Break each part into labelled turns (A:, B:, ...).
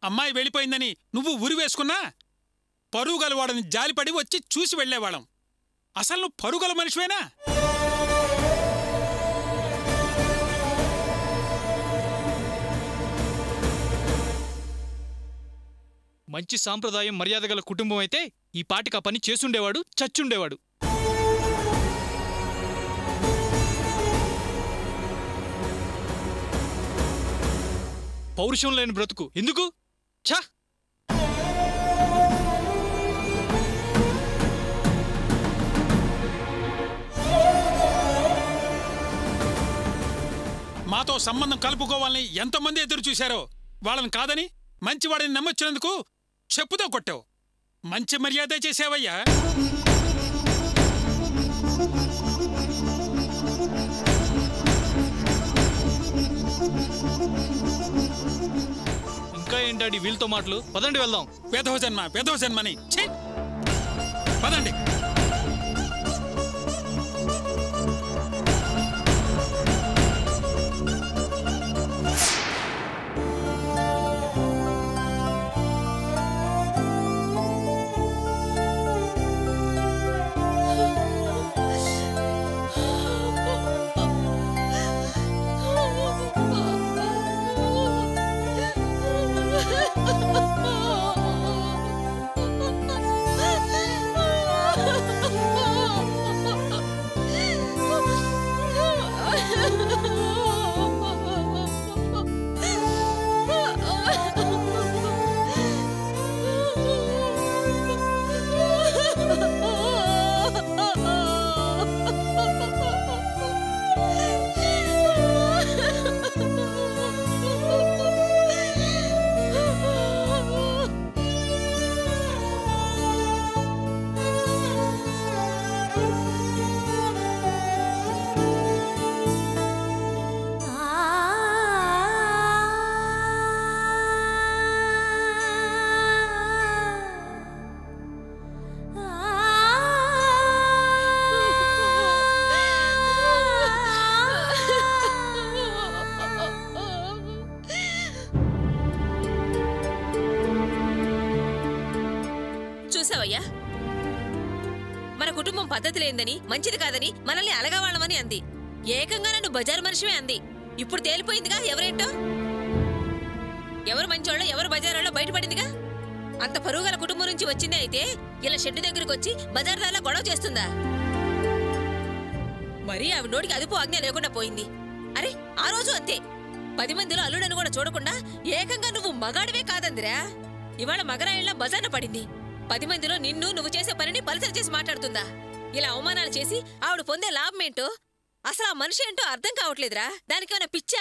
A: అమ్మాయి వెళ్ళిపోయిందని నువ్వు ఉరి వేసుకున్నా పరుగల వాడని జాలిపడి వచ్చి చూసి వెళ్ళేవాళ్ళం అసలు నువ్వు పరుగల మనిషివేనా
B: మంచి సాంప్రదాయం మర్యాద గల కుటుంబం అయితే ఈ పాటికి ఆ పని చేసుండేవాడు చచ్చుండేవాడు పౌరుషం లేని బ్రతుకు ఎందుకు ఛా
A: మాతో సంబంధం కలుపుకోవాలని ఎంతమంది ఎదురు చూశారో వాళ్ళని కాదని మంచివాడిని నమ్మొచ్చినందుకు చెప్పుతో కొట్టావు మంచి మర్యాద చేసావయ్యా
B: ఇంకా ఏంటాడి వీళ్ళతో మాటలు పదండి వెళ్దాం
A: వేధవ జన్మ వేధవ జన్మని ఛీ! పదండి
C: చూసావయ్యా మన కుటుంబం పద్ధతి లేదని మంచిది కాదని మనల్ని అలగవాళ్ళమని అంది ఏకంగా నన్ను బజారు మనిషివే అంది ఇప్పుడు తేలిపోయిందిగా ఎవరేంటో ఎవరు మంచోళ్ళో ఎవరు బజారోళ్ళో బయటపడిందిగా అంత పరుగుల కుటుంబం నుంచి వచ్చిందే అయితే ఇలా షెడ్డు దగ్గరకు వచ్చి బజార్ దారిలో గొడవ చేస్తుందా మరీ ఆవిడ నోటికి అదుపు ఆజ్ఞ లేకుండా పోయింది అరే ఆ రోజు అంతే పది మందిలో అల్లుడని కూడా చూడకుండా ఏకంగా నువ్వు మగాడివే కాదందిరా ఇవాళ మగరాయిళ్ళ బజార్న పడింది పది మందిలో నిన్ను నువ్వు చేసే పనిని పలసరి చేసి మాట్లాడుతుందా ఇలా అవమానాలు చేసి ఆవిడ పొందే లాభం ఏంటో అసలు ఆ మనిషి ఏంటో అర్థం కావట్లేదురా దానికేమైనా పిచ్చా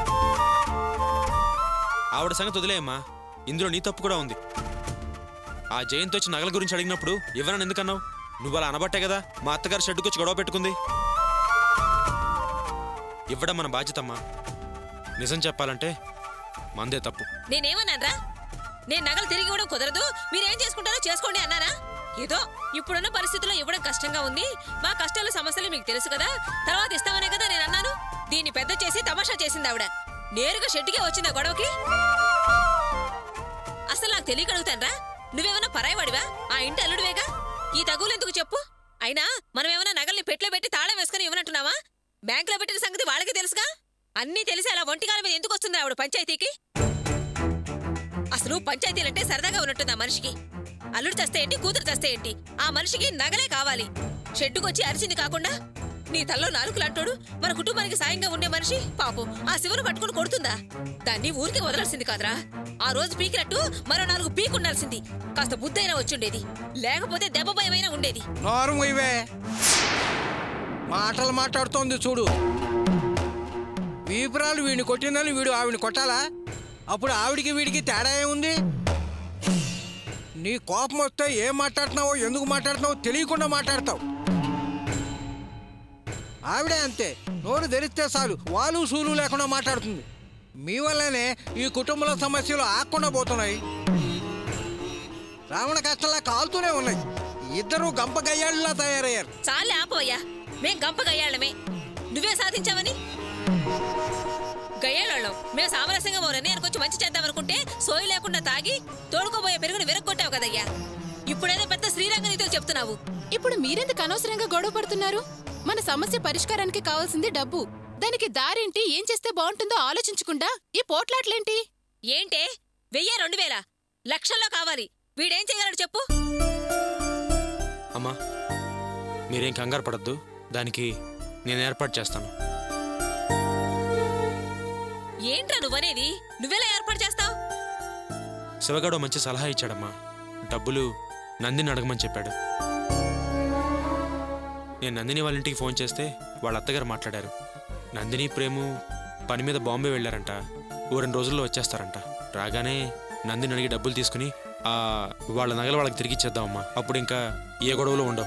D: ఆవిడ సంగతి వదిలేయమ్మా ఇందులో నీ తప్పు కూడా ఉంది ఆ జయంత్ వచ్చి నగల గురించి అడిగినప్పుడు ఇవ్వనని ఎందుకన్నావు నువ్వు అలా అనబట్టే కదా మా అత్తగారు షెడ్డుకు వచ్చి గొడవ పెట్టుకుంది ఇవ్వడం మన బాధ్యతమ్మా నిజం చెప్పాలంటే మందే తప్పు
C: నేనేమన్నానరా నేను నగలు తిరిగి ఇవ్వడం కుదరదు మీరేం చేసుకుంటారో చేసుకోండి అన్నానా ఏదో ఇప్పుడున్న పరిస్థితుల్లో ఇవ్వడం కష్టంగా ఉంది మా కష్టాల సమస్యలు మీకు తెలుసు కదా తర్వాత ఇస్తామనే కదా నేను అన్నాను దీన్ని పెద్ద చేసి తమాషా చేసింది ఆవిడ నేరుగా షెడ్డుకే వచ్చిందా గొడవకి అసలు నాకు తెలియక అడుగుతానరా నువ్వేమన్నా పరాయవాడివా ఆ ఇంటి అల్లుడివేగా ఈ తగులు ఎందుకు చెప్పు అయినా మనం ఏమైనా నగల్ని పెట్లో పెట్టి తాళం వేసుకుని ఇవ్వనంటున్నావా బ్యాంకులో పెట్టిన సంగతి వాళ్ళకి తెలుసుగా అన్నీ తెలిసి అలా ఒంటికాల మీద ఎందుకు వస్తుంది ఆవిడ పంచాయతీకి అసలు పంచాయతీలంటే సరదాగా ఉన్నట్టుంది ఆ మనిషికి అల్లుడు చస్తే ఏంటి కూతురు చస్తే ఏంటి ఆ మనిషికి నగలే కావాలి షెడ్డుకొచ్చి అరిచింది కాకుండా నీ తల్లో నాలుకలు అంటాడు మన కుటుంబానికి సాయంగా ఉండే మనిషి పాపం ఆ శివును పట్టుకుని కొడుతుందా దాన్ని ఊరికి వదలాల్సింది కాదురా ఆ రోజు పీకినట్టు మరో నాలుగు పీక్ ఉండాల్సింది కాస్త బుద్ధైనా వచ్చుండేది లేకపోతే దెబ్బ భయమైనా ఉండేది
E: నోరు ఇవే మాటలు మాట్లాడుతోంది చూడు వీపురాలు వీడిని కొట్టిందని వీడు ఆవిడని కొట్టాలా అప్పుడు ఆవిడికి వీడికి తేడా ఏముంది నీ కోపం వస్తే ఏం మాట్లాడుతున్నావో ఎందుకు మాట్లాడుతున్నావో తెలియకుండా మాట్లాడతావు ఆవిడే అంతే నోరు ధరిస్తే చాలు వాళ్ళు సూలు లేకుండా మాట్లాడుతుంది మీ వల్లనే ఈ కుటుంబంలో సమస్యలు ఆకుండా పోతున్నాయి రావణ కష్టంలా కాలుతూనే ఉన్నాయి ఇద్దరు గంప గయ్యాళ్ళలా తయారయ్యారు
C: చాలే ఆపోయ్యా మేం గంప గయ్యాళ్ళమే నువ్వే సాధించావని గయ్యాళ్ళం మేము సామరస్యంగా ఓ నిర్ణయానికి వచ్చి మంచి చేద్దాం అనుకుంటే సోయి లేకుండా తాగి తోడుకోబోయే పెరుగుని విరగొట్టావు కదయ్యా ఇప్పుడేదో పెద్ద శ్రీరంగ నీతులు చెప్తున్నావు
F: ఇప్పుడు మీరెందుకు అనవసరంగా గొడవ పడుతున్నారు మన సమస్య పరిష్కారానికి కావాల్సింది డబ్బు దానికి దారేంటి ఏం చేస్తే బాగుంటుందో ఆలోచించకుండా ఈ పోట్లాట్లేంటి
C: ఏంటే వెయ్యి రెండు వేల లక్షల్లో కావాలి వీడేం చేయగలడు చెప్పు
D: అమ్మా మీరేం కంగారు పడద్దు దానికి నేను ఏర్పాటు చేస్తాను
C: ఏంట్రా నువ్వనేది నువ్వెలా ఏర్పాటు చేస్తావు
D: శివగాడు మంచి సలహా ఇచ్చాడమ్మా డబ్బులు నందిని అడగమని చెప్పాడు నేను నందిని వాళ్ళ ఇంటికి ఫోన్ చేస్తే వాళ్ళ అత్తగారు మాట్లాడారు నందిని ప్రేము పని మీద బాంబే వెళ్ళారంట ఓ రెండు రోజుల్లో వచ్చేస్తారంట రాగానే నందిని అడిగి డబ్బులు తీసుకుని ఆ వాళ్ళ నగలు వాళ్ళకి తిరిగి ఇచ్చేద్దామమ్మా అప్పుడు ఇంకా ఏ గొడవలు ఉండవు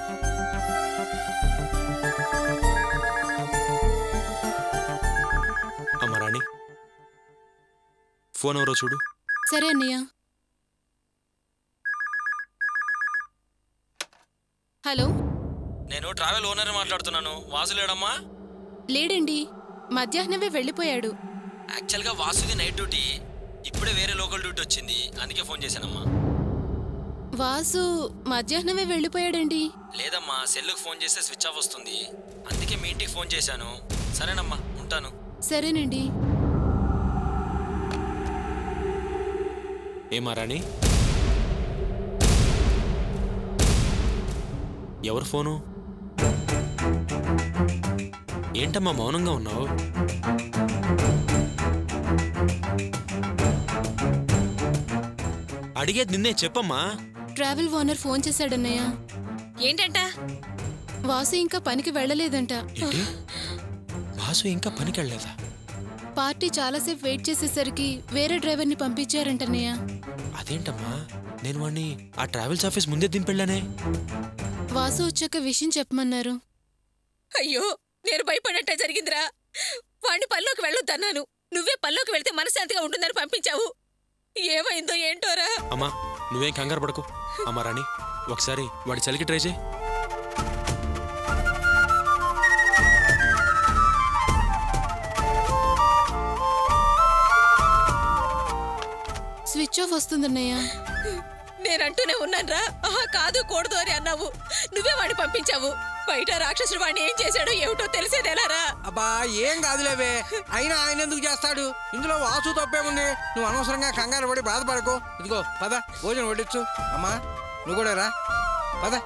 D: అమ్మ రాణి ఫోన్ ఎవరో చూడు
F: సరే అన్నయ్య హలో
G: నేను ట్రావెల్ ఓనర్ మాట్లాడుతున్నాను వాసు లేడమ్మా
F: లేడండి మధ్యాహ్నమే వెళ్ళిపోయాడు
G: యాక్చువల్గా వాసుది నైట్ డ్యూటీ ఇప్పుడే వేరే లోకల్ డ్యూటీ వచ్చింది అందుకే ఫోన్ చేశానమ్మా
F: వాసు మధ్యాహ్నమే వెళ్ళిపోయాడండి
G: లేదమ్మా సెల్లుకు ఫోన్ చేస్తే స్విచ్ ఆఫ్ వస్తుంది అందుకే మీ ఇంటికి ఫోన్ చేశాను సరేనమ్మా ఉంటాను
F: సరేనండి
D: ఏమా రాణి ఎవరు ఫోను ఏంటమ్మా మౌనంగా ఉన్నావు అడిగేది నిన్నే చెప్పమ్మా
F: ట్రావెల్ ఓనర్ ఫోన్ చేశాడన్నయ్య
C: ఏంటంట
F: వాసు ఇంకా పనికి వెళ్ళలేదంట
D: ఏంటి వాసు ఇంకా పనికి వెళ్ళలేదా
F: పార్టీ చాలాసేపు వెయిట్ చేసేసరికి వేరే డ్రైవర్ని పంపించారంటన్నయ్య
D: అదేంటమ్మా నేను వాడిని ఆ ట్రావెల్స్ ఆఫీస్ ముందే దింపెళ్ళానే
F: వాసు వచ్చాక విషయం చెప్పమన్నారు
C: అయ్యో నేను భయపడట్టే జరిగిందిరా వాడిని పల్లోకి వెళ్ళొద్దన్నాను నువ్వే పల్లోకి వెళ్తే మనశ్శాంతిగా ఉంటుందని పంపించావు ఏమైందో ఏంటోరా
D: అమ్మా నువ్వేం కంగారు పడకు అమ్మా రాణి ఒకసారి వాడి చలికి ట్రై చేయి
F: స్విచ్ ఆఫ్ వస్తుందన్నయ్య
C: నేనంటూనే ఉన్నానురా ఆహా కాదు కూడదు అని అన్నావు నువ్వే వాడిని పంపించావు బయట రాక్షసుడు వాడిని ఏం చేశాడో ఏమిటో తెలిసేదేలారా
E: అబ్బా ఏం కాదులేవే అయినా ఆయన ఎందుకు చేస్తాడు ఇందులో వాసు తప్పేముంది నువ్వు అనవసరంగా కంగారు పడి బాధపడకు ఇదిగో పద భోజనం వడ్డించు అమ్మా నువ్వు కూడా రా పద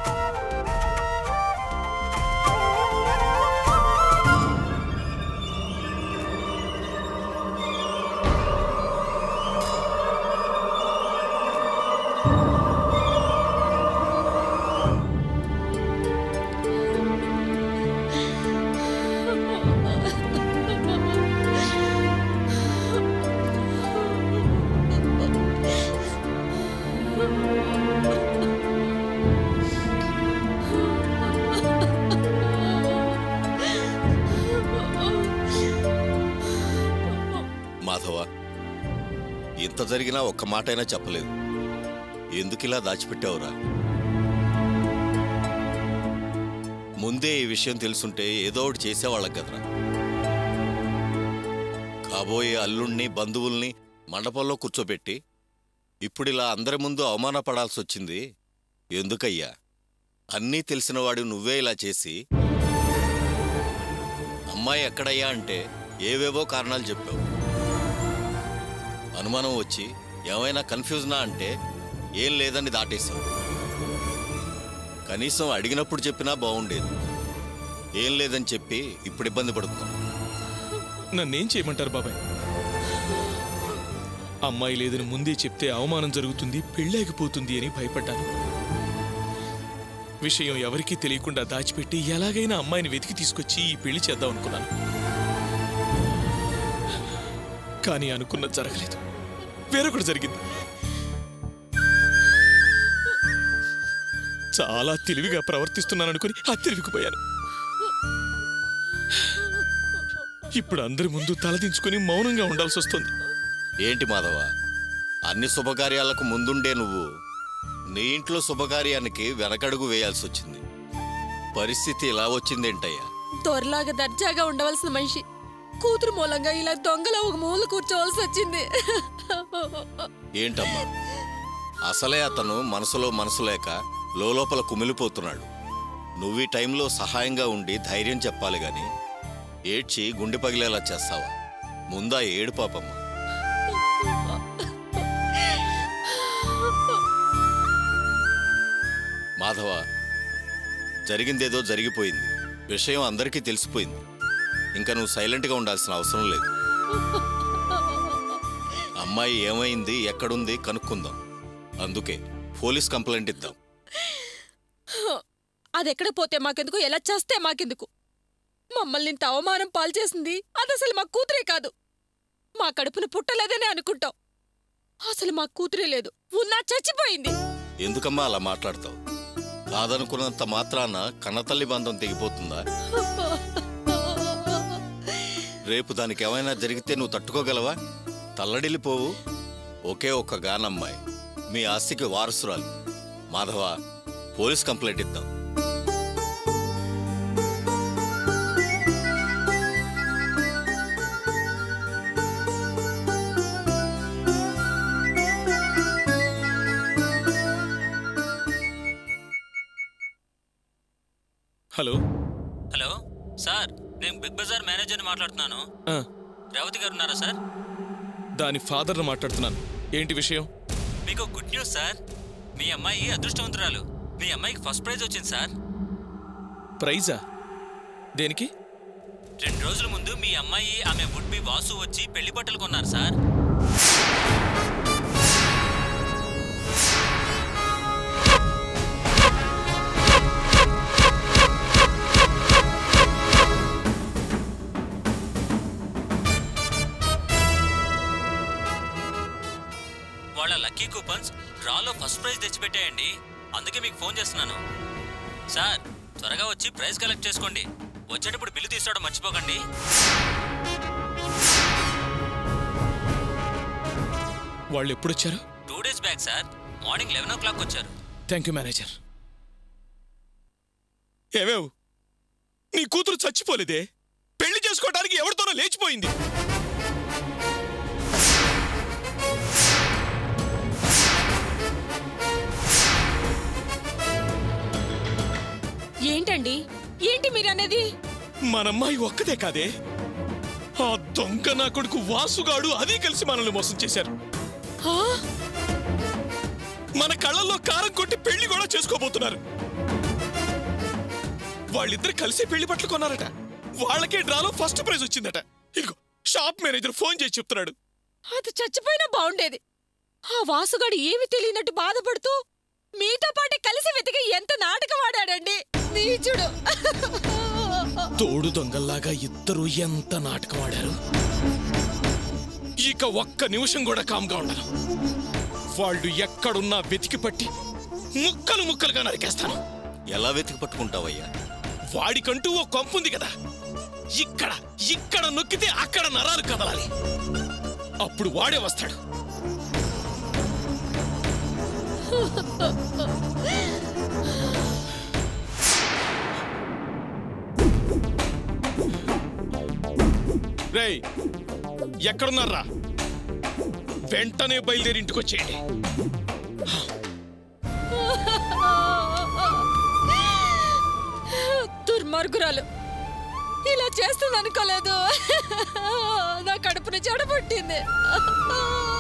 H: మాధవ ఇంత జరిగినా ఒక్క మాటైనా చెప్పలేదు ఎందుకిలా దాచిపెట్టావురా ముందే ఈ విషయం తెలుసుంటే ఏదో ఒకటి చేసేవాళ్ళం కదరా కాబోయే అల్లుణ్ణి బంధువుల్ని మండపంలో కూర్చోబెట్టి ఇప్పుడిలా అందరి ముందు అవమానపడాల్సి వచ్చింది ఎందుకయ్యా అన్నీ తెలిసినవాడు నువ్వే ఇలా చేసి అమ్మాయి ఎక్కడయ్యా అంటే ఏవేవో కారణాలు చెప్పావు అనుమానం వచ్చి ఏమైనా కన్ఫ్యూజనా అంటే ఏం లేదని దాటేశావు కనీసం అడిగినప్పుడు చెప్పినా బాగుండేది ఏం లేదని చెప్పి ఇప్పుడు ఇబ్బంది పడుతున్నాం
I: నన్నేం చేయమంటారు బాబాయ్ అమ్మాయి లేదని ముందే చెప్తే అవమానం జరుగుతుంది పెళ్ళాగిపోతుంది అని భయపడ్డాను విషయం ఎవరికీ తెలియకుండా దాచిపెట్టి ఎలాగైనా అమ్మాయిని వెతికి తీసుకొచ్చి ఈ పెళ్లి చేద్దాం అనుకున్నాను కానీ అనుకున్నది జరగలేదు వేరొకటి జరిగింది చాలా తెలివిగా ప్రవర్తిస్తున్నాననుకుని ఆ తెలివికి పోయాను ఇప్పుడు అందరి ముందు తలదించుకుని మౌనంగా ఉండాల్సి వస్తుంది
H: ఏంటి మాధవ అన్ని శుభకార్యాలకు ముందుండే నువ్వు నీ ఇంట్లో శుభకార్యానికి వెనకడుగు వేయాల్సి వచ్చింది పరిస్థితి ఇలా వచ్చిందేంటయ్యా
F: దొరలాగా దర్జాగా ఉండవలసిన మనిషి
C: కూతురు మూలంగా ఇలా దొంగల ఒక మూల కూర్చోవలసి వచ్చింది
H: ఏంటమ్మా అసలే అతను మనసులో మనసు లేక లోపల కుమిలిపోతున్నాడు నువ్వు ఈ టైంలో సహాయంగా ఉండి ధైర్యం చెప్పాలి గాని ఏడ్చి గుండె పగిలేలా చేస్తావా ముందా ఏడు పాపమ్మా మాధవ జరిగిందేదో జరిగిపోయింది విషయం అందరికీ తెలిసిపోయింది ఇంకా నువ్వు సైలెంట్గా ఉండాల్సిన అవసరం లేదు అమ్మాయి ఏమైంది ఎక్కడుంది కనుక్కుందాం అందుకే పోలీస్ కంప్లైంట్ ఇద్దాం
C: అది ఎక్కడ పోతే మాకెందుకు ఎలా చేస్తే మాకెందుకు మమ్మల్ని ఇంత అవమానం పాలు చేసింది అది అసలు మా కూతురే కాదు మా కడుపున పుట్టలేదని అనుకుంటాం అసలు మా కూతురే లేదు ఉన్నా చచ్చిపోయింది
H: ఎందుకమ్మా అలా మాట్లాడతావు కాదనుకున్నంత మాత్రాన కన్నతల్లి బంధం తెగిపోతుందా రేపు దానికి ఏమైనా జరిగితే నువ్వు తట్టుకోగలవా తల్లడిల్లిపోవు ఒకే ఒక్క గానమ్మాయి మీ ఆస్తికి వారసురాలు మాధవ పోలీస్ కంప్లైంట్ ఇద్దాం
I: హలో
G: హలో సార్ నేను బిగ్ బజార్ మేనేజర్ని మాట్లాడుతున్నాను
I: ఆ,
G: రేవతి గారు ఉన్నారా సార్
I: దాని ఫాదర్ని మాట్లాడుతున్నాను ఏంటి విషయం
G: మీకు గుడ్ న్యూస్ సార్ మీ అమ్మాయి అదృష్టవంతురాలు మీ అమ్మాయికి ఫస్ట్ ప్రైజ్ వచ్చింది సార్
I: ప్రైజా దేనికి
G: రెండు రోజుల ముందు మీ అమ్మాయి ఆమె వుడ్ బి వాసు వచ్చి పెళ్లి బట్టలు కొన్నారు సార్ వాళ్ళ లక్కీ కూపన్స్ డ్రాలో ఫస్ట్ ప్రైజ్ తెచ్చిపెట్టాయండి అందుకే మీకు ఫోన్ చేస్తున్నాను సార్ త్వరగా వచ్చి ప్రైజ్ కలెక్ట్ చేసుకోండి వచ్చేటప్పుడు బిల్లు తీసుకోవడం మర్చిపోకండి
I: వాళ్ళు ఎప్పుడు వచ్చారు
G: two days back sir morning eleven o'clock వచ్చారు
I: థ్యాంక్ యూ మేనేజర్ ఏమేవ్ నీ కూతురు చచ్చిపోలేదే పెళ్లి చేసుకోవడానికి ఎవరితోనో లేచిపోయింది
C: ఏంటండి ఏంటి మీరనేది
I: మనమ్మాయి ఒక్కదే కాదే ఆ దొంగ నా కొడుకు వాసుగాడు అది కలిసి మనల్ని మోసం చేశారు
C: ఆ?
I: మన కళ్ళల్లో కారం కొట్టి పెళ్లి కూడా చేసుకోబోతున్నారు వాళ్ళిద్దరు కలిసి పెళ్లి బట్టలు కొన్నారట వాళ్ళకే డ్రాలో ఫస్ట్ ప్రైజ్ వచ్చిందట ఇదిగో షాప్ మేనేజర్ ఫోన్ చేసి చెప్తున్నాడు
C: అది చచ్చిపోయినా బాగుండేది ఆ వాసుగాడు ఏమి తెలియనట్టు బాధపడుతూ మీతో పాటే కలిసి వెతికి ఎంత నాటకం ఆడాడండి నీచుడు
I: తోడు దొంగల్లాగా ఇద్దరు ఎంత నాటకం ఆడారు ఇక ఒక్క నిమిషం కూడా కామ్గా ఉండను వాళ్ళు ఎక్కడున్నా వెతికి పట్టి ముక్కలు ముక్కలుగా నరికేస్తాను
H: ఎలా వెతికి పట్టుకుంటావయ్యా
I: వాడికంటూ ఓ కొంపుంది కదా ఇక్కడ ఇక్కడ నొక్కితే అక్కడ నరాలు కదలాలి అప్పుడు వాడే వస్తాడు రేయ్ ఎక్కడున్నారా వెంటనే బయలుదేరి ఇంటికి వచ్చేయండి
C: దుర్మార్గురాలు ఇలా చేస్తుంది అనుకోలేదు నా కడుపున చెడబుట్టింది